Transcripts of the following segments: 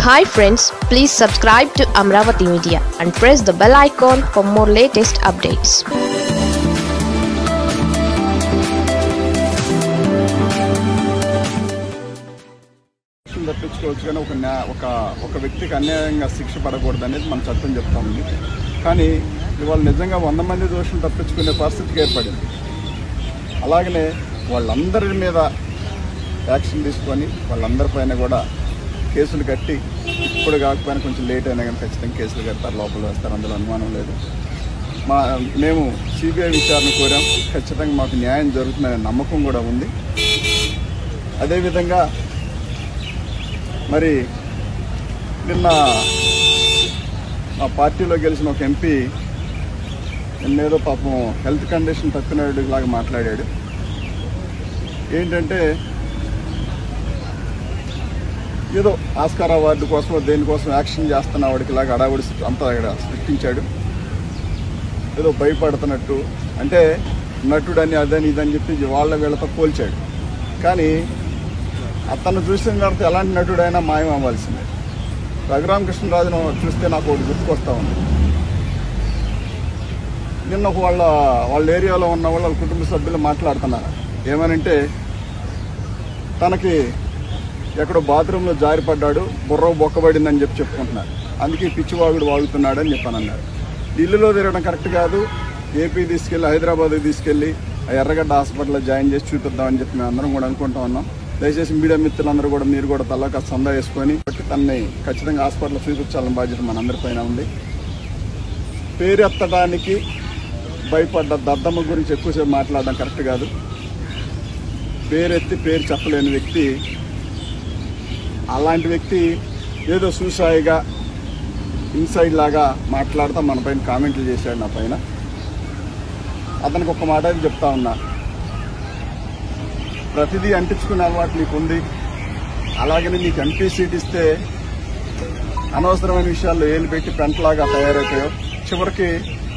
hi friends please subscribe to Amaravati media and press the bell icon for more latest updates శిక్షను తప్పించుకోవచ్చు కానీ ఒక న్యా ఒక ఒక వ్యక్తికి అన్యాయంగా శిక్ష పడకూడదు అనేది మన చట్టం చెప్తా ఉంది కానీ ఇవాళ నిజంగా వంద మంది దోషులు తప్పించుకునే పరిస్థితికి ఏర్పడింది అలాగనే వాళ్ళందరి మీద యాక్షన్ తీసుకొని వాళ్ళందరిపైన కూడా కేసులు కట్టి ఇప్పుడు కాకపోయినా కొంచెం లేట్ అయినా కానీ ఖచ్చితంగా కేసులు కడతారు లోపల వేస్తారు అందులో అనుమానం లేదు మా మేము సిబిఐ విచారణ కోరాం ఖచ్చితంగా మాకు న్యాయం జరుగుతుందనే నమ్మకం కూడా ఉంది అదేవిధంగా మరి నిన్న మా పార్టీలో గెలిచిన ఒక ఎంపీ నిన్నేదో పాపం హెల్త్ కండిషన్ తప్పినాడు లాగా మాట్లాడాడు ఏంటంటే ఏదో ఆస్కార్ అవార్డు కోసం దేనికోసం యాక్షన్ చేస్తున్న వాడికి లాగా అడావుడి అంతా ఇక్కడ సృష్టించాడు ఏదో భయపడుతున్నట్టు అంటే నటుడని అదని ఇదని చెప్పి వాళ్ళ వీళ్ళతో పోల్చాడు కానీ అతను చూసిన తర్వాత ఎలాంటి నటుడైనా మాయం అవ్వాల్సిందే రఘురామకృష్ణరాజును చూస్తే నాకు ఒకటి గుర్తుకొస్తా ఉంది నిన్న ఒక వాళ్ళ వాళ్ళ ఏరియాలో ఉన్న వాళ్ళ కుటుంబ సభ్యులు మాట్లాడుతున్నారు ఏమనంటే తనకి ఎక్కడో బాత్రూంలో జారిపడ్డాడు బుర్ర బొక్కబడిందని చెప్పి చెప్పుకుంటున్నారు అందుకే పిచ్చివాగుడు వాగుతున్నాడు అని చెప్పని అన్నారు ఢిల్లీలో తిరగడం కరెక్ట్ కాదు ఏపీ తీసుకెళ్ళి హైదరాబాద్కి తీసుకెళ్ళి ఆ ఎర్రగడ్డ హాస్పిటల్లో జాయిన్ చేసి చూపిద్దామని చెప్పి మేము అందరం కూడా అనుకుంటా ఉన్నాం దయచేసి మీడియా మిత్రులందరూ కూడా మీరు కూడా తలక సందా వేసుకొని బట్టి తనని ఖచ్చితంగా హాస్పిటల్లో చూపించాలని బాధ్యత మనందరిపైన ఉంది పేరెత్తడానికి భయపడ్డ దద్దమ్మ గురించి ఎక్కువసేపు మాట్లాడడం కరెక్ట్ కాదు పేరెత్తి పేరు చెప్పలేని వ్యక్తి అలాంటి వ్యక్తి ఏదో సూసాయిగా ఇన్సైడ్ లాగా మాట్లాడుతూ మన పైన కామెంట్లు చేశాడు నా పైన అతనికి ఒక మాట అయితే చెప్తా ఉన్నా ప్రతిదీ అంటించుకునే అలవాటు నీకు ఉంది అలాగని నీకు ఎంపీ సీట్ ఇస్తే అనవసరమైన విషయాల్లో ఏలు పెట్టి పెంటలాగా తయారైపోయావు చివరికి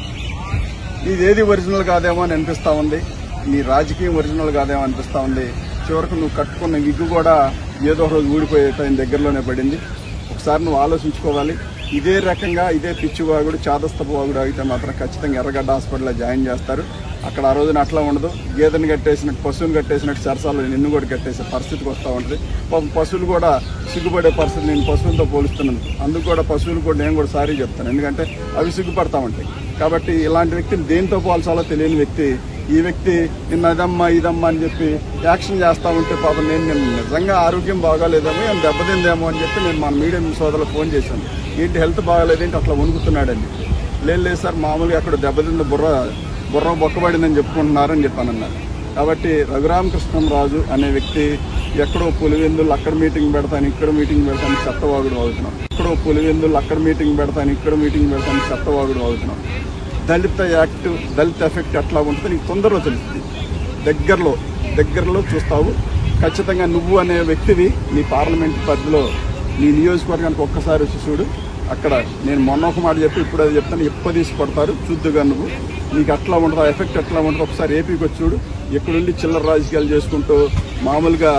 నీదేది ఒరిజినల్ కాదేమో అని అనిపిస్తా ఉంది నీ రాజకీయం ఒరిజినల్ కాదేమో అనిపిస్తా ఉంది చివరికి నువ్వు కట్టుకున్న విగ్గు కూడా ఏదో ఒక రోజు ఊడిపోయే టైం దగ్గరలోనే పడింది ఒకసారి నువ్వు ఆలోచించుకోవాలి ఇదే రకంగా ఇదే పిచ్చివాగుడు చాదస్తపు వాగుడు అయితే మాత్రం ఖచ్చితంగా ఎర్రగడ్డ హాస్పిటల్లో జాయిన్ చేస్తారు అక్కడ ఆ రోజున అట్లా ఉండదు గేదెని కట్టేసినట్టు పశువుని కట్టేసినట్టు సరసాలు నిన్ను కూడా కట్టేసే పరిస్థితికి వస్తూ ఉంటుంది పాపం పశువులు కూడా సిగ్గుపడే పరిస్థితి నేను పశువులతో పోలుస్తున్నాను అందుకు కూడా పశువులు కూడా నేను కూడా సారీ చెప్తాను ఎందుకంటే అవి సిగ్గుపడతా ఉంటాయి కాబట్టి ఇలాంటి వ్యక్తిని దేంతో పోల్చాలో తెలియని వ్యక్తి ఈ వ్యక్తి నిన్న అదమ్మా ఇదమ్మా అని చెప్పి యాక్షన్ చేస్తా ఉంటే పాపం నేను నేను నిజంగా ఆరోగ్యం బాగాలేదేమో నేను దెబ్బతిందేమో అని చెప్పి నేను మన మీడియం సోదరులకు ఫోన్ చేశాను ఏంటి హెల్త్ బాగాలేదేంటి అట్లా వణుకుతున్నాడని లేదు లేదు సార్ మామూలుగా అక్కడ దెబ్బతింది బుర్ర బుర్ర బొక్కబడిందని చెప్పుకుంటున్నారని చెప్పాను అన్నారు కాబట్టి రఘురామకృష్ణంరాజు అనే వ్యక్తి ఎక్కడో పులివెందులు అక్కడ మీటింగ్ పెడతాను ఇక్కడ మీటింగ్ పెడతాను చెత్తవాగుడు అవుతున్నాం ఎక్కడో పులివెందులు అక్కడ మీటింగ్ పెడతాను ఇక్కడ మీటింగ్ పెడతాను చెత్తవాగుడు అవుతున్నాం దళిత యాక్ట్ దళిత ఎఫెక్ట్ ఎట్లా ఉంటుందో నీకు తొందరలో తెలుస్తుంది దగ్గరలో దగ్గరలో చూస్తావు ఖచ్చితంగా నువ్వు అనే వ్యక్తివి నీ పార్లమెంట్ పరిధిలో నీ నియోజకవర్గానికి ఒక్కసారి వచ్చి చూడు అక్కడ నేను మొన్న ఒక మాట చెప్పి ఇప్పుడు అది చెప్తాను ఎప్ప తీసి కొడతారు చూద్దుగా నువ్వు నీకు అట్లా ఉంటుంది ఆ ఎఫెక్ట్ ఎట్లా ఉంటుంది ఒకసారి ఏపీకి వచ్చి చూడు ఎక్కడుండి చిల్లర రాజకీయాలు చేసుకుంటూ మామూలుగా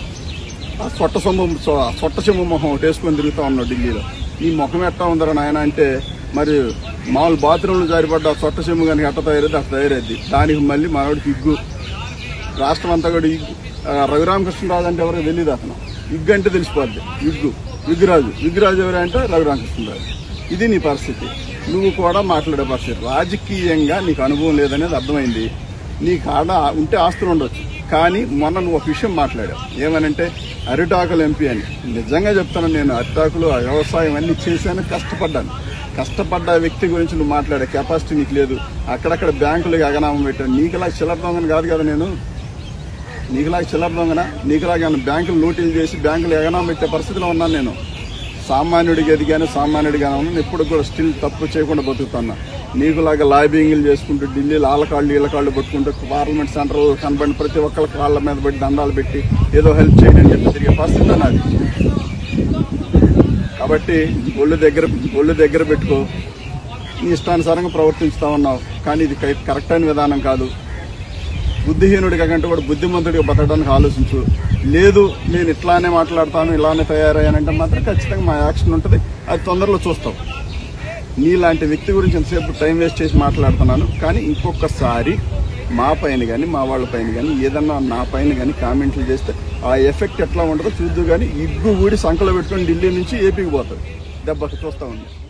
ఆ సొట్ట సొమ్ము సొ- సొట్ట చెమ్ము మొహం ఒకటి వేసుకొని తిరుగుతా ఉన్నావు ఢిల్లీలో ఈ ముఖం ఎట్టా ఉందరా నాయన అంటే మరి మామూలు బాత్రూంలో జారిపడ్డ ఆ సొట్ట చెమ్ము కనుక ఎట్ట తయారైద్ది అట్ట తయారైద్ది దానికి మళ్ళీ మనవాడికి ఇగ్గు రాష్ట్రం అంతా కూడా ఇగ్గు ఆ, రఘురామకృష్ణరాజు అంటే ఎవరో తెలియదు అతను ఇగ్గు అంటే తెలిసిపోద్ది ఇగ్గు విగ్గురాజు విగ్గురాజు ఎవరు అంటే రఘురామకృష్ణరాజు ఇది నీ పరిస్థితి నువ్వు కూడా మాట్లాడే పరిస్థితి రాజకీయంగా నీకు అనుభవం లేదనేది అర్థమైంది నీకు ఆడ ఉంటే ఆస్తులు ఉండొచ్చు కానీ మొన్న నువ్వు ఒక విషయం మాట్లాడావు ఏమనంటే అరిటాకులు ఎంపీ అని నిజంగా చెప్తాను నేను అరిటాకులు ఆ వ్యవసాయం అన్ని చేశాను కష్టపడ్డాను కష్టపడ్డ వ్యక్తి గురించి నువ్వు మాట్లాడే కెపాసిటీ నీకు లేదు అక్కడక్కడ బ్యాంకులకు అగనామం పెట్టాను నీకులా చిల్లర దొంగని కాదు కదా నేను నీకులాగా చిల్లర దొంగన నీకులాగా బ్యాంకులు లూటీలు చేసి బ్యాంకులు ఎగనామం పెట్టే పరిస్థితిలో ఉన్నాను నేను సామాన్యుడికి ఎదిగాను సామాన్యుడిగా ఉన్నాను ఎప్పుడు కూడా స్టిల్ తప్పు చేయకుండా బతుకుతున్నా నీకులాగా లాబింగ్లు చేసుకుంటూ ఢిల్లీలో ఆళ్ళ కాళ్ళు వీళ్ళ కాళ్ళు పట్టుకుంటూ పార్లమెంట్ సెంటర్ కనబడి ప్రతి ఒక్కళ్ళ కాళ్ళ మీద పెట్టి దండాలు పెట్టి ఏదో హెల్ప్ చేయండి అని చెప్పి తిరిగే పరిస్థితి నాది కాబట్టి ఒళ్ళు దగ్గర ఒళ్ళు దగ్గర పెట్టుకో నీ ఇష్టానుసారంగా ప్రవర్తించుతా ఉన్నావు కానీ ఇది కరెక్ట్ అయిన విధానం కాదు బుద్ధిహీనుడిగా కంటే కూడా బుద్ధిమంతుడిగా బతకడానికి ఆలోచించు లేదు నేను ఇట్లానే మాట్లాడతాను ఇలానే తయారయ్యానంటే మాత్రం ఖచ్చితంగా మా యాక్షన్ ఉంటుంది అది తొందరలో చూస్తాం నీలాంటి వ్యక్తి గురించి ఎంతసేపు టైం వేస్ట్ చేసి మాట్లాడుతున్నాను కానీ ఇంకొకసారి మా పైన కానీ మా వాళ్ళ పైన కానీ ఏదన్నా నా పైన కానీ కామెంట్లు చేస్తే ఆ ఎఫెక్ట్ ఎట్లా ఉంటుందో చూద్దు కానీ ఇగ్గు ఊడి సంకలో పెట్టుకొని ఢిల్లీ నుంచి ఏపీకి పోతుంది దెబ్బకి చూస్తా ఉంది